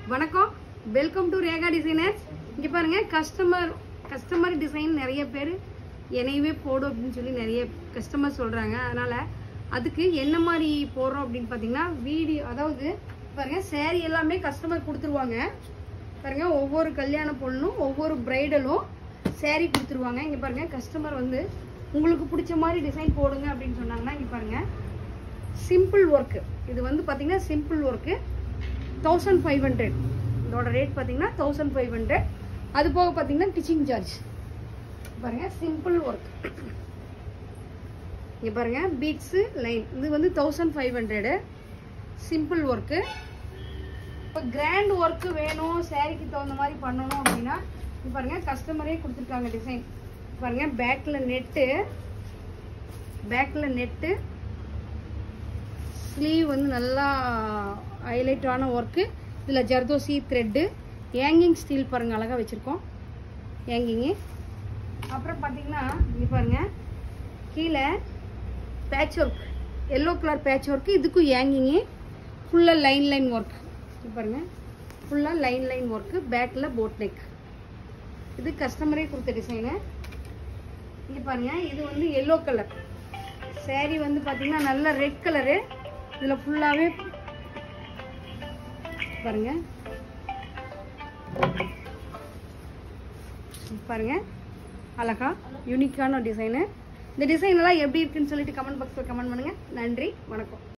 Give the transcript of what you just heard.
வணக்கம் welcome to Rekha designers இங்கே பாருங்க கஸ்டமர் கஸ்டமர் டிசைன் நிறைய பேர் என்னையவே போடும் அப்படின்னு சொல்லி நிறைய கஸ்டமர் சொல்கிறாங்க அதனால் அதுக்கு என்ன மாதிரி போடுறோம் அப்படின்னு பார்த்தீங்கன்னா வீடியோ அதாவது பாருங்க saree எல்லாமே கஸ்டமர் கொடுத்துருவாங்க பாருங்க ஒவ்வொரு கல்யாண பொண்ணும் ஒவ்வொரு பிரைடலும் saree கொடுத்துருவாங்க இங்கே பாருங்க கஸ்டமர் வந்து உங்களுக்கு பிடிச்ச மாதிரி டிசைன் போடுங்க அப்படின்னு சொன்னாங்கன்னா இங்கே பாருங்க சிம்பிள் ஒர்க்கு இது வந்து பார்த்தீங்கன்னா simple work thousand five hundred இதோட ரேட் பார்த்தீங்கன்னா தௌசண்ட் ஃபைவ் ஹண்ட்ரட் அது போக பார்த்தீங்கன்னா டிச்சிங் சார்ஜ் பாருங்க சிம்பிள் ஒர்க் இங்கே பாருங்க பீட்ஸு லைன் இது வந்து thousand five hundred simple work இப்போ கிராண்ட் ஒர்க்கு வேணும் சாரிக்கு தகுந்த மாதிரி பண்ணணும் அப்படின்னா இது பாருங்க கஸ்டமரே கொடுத்துருக்காங்க டிசைன் பாருங்க பேக்கில் நெட்டு பேக்கில் நெட்டு ஸ்லீவ் வந்து நல்லா ஹைலைட்டான ஒர்க்கு இதில் ஜர்தோசி த்ரெட்டு ஏங்கிங் ஸ்டீல் பாருங்க அழகாக வச்சுருக்கோம் ஏங்கிங்கு அப்புறம் பார்த்தீங்கன்னா இங்கே பாருங்க கீழே patch work yellow colour patch work இதுக்கும் ஏங்கிங்கு ஃபுல்லாக லைன் லைன் ஒர்க் இது பாருங்க ஃபுல்லாக லைன் லைன் ஒர்க்கு பேக்கில் போட் நெக் இது கஸ்டமரே கொடுத்த டிசைனு இங்கே பாருங்க இது வந்து எல்லோ கலர் saree வந்து பார்த்தீங்கன்னா நல்ல ரெட் கலரு இதில் ஃபுல்லாகவே பாருங்க பாருங்க அழகா யூனிக்கான டிசைனு இந்த டிசைன் எல்லாம் எப்படி இருக்குன்னு சொல்லிட்டு கமெண்ட் பாக்ஸில் கமெண்ட் பண்ணுங்க நன்றி வணக்கம்